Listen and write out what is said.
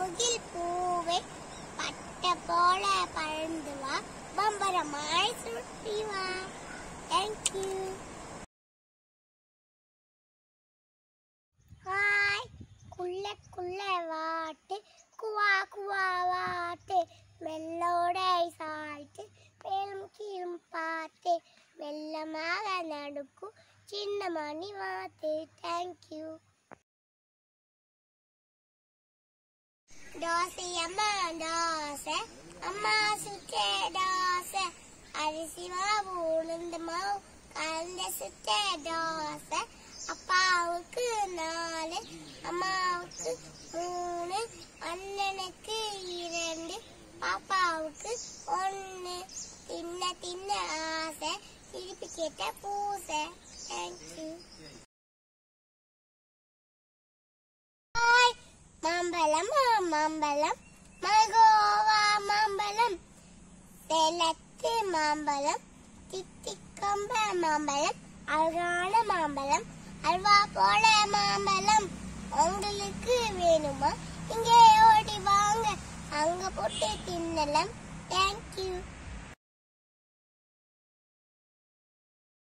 முகில் பூவே பட்ட போல பறந்து வா பம்பரமாய் சுற்றி வா தேங்க்யூ ஹாய் குள்ள குள்ள வாட்டு குவா குவா வாட்டு மெல்லோடை சாய்த்து மேலும் கீழும் பார்த்து மெல்லமாக நடுக்கும் சின்ன மணி வாத்து தேங்க்யூ தோசை அம்மா தோசை அம்மா சுட்ட தோசை அரிசி மாவு உளுந்து மாவு கலந்த சுட்ட தோசை அப்பாவுக்கு நாலு அம்மாவுக்கு மூணு அண்ணனுக்கு இரண்டு பாப்பாவுக்கு ஒன்று தின்ன தின்ன ஆசை திருப்பி கேட்ட பூசை தேங்க்யூ ஹாய் மாம்பழம் மாம்பழம் மல்கோவா மாம்பழம் சேலத்து மாம்பழம் தித்திக்கம்ப மாம்பழம் அழகான மாம்பழம் அல்வா போல மாம்பழம் உங்களுக்கு வேணுமா இங்கே ஓடி வாங்க அங்க போட்டு தின்னலாம் தேங்க்யூ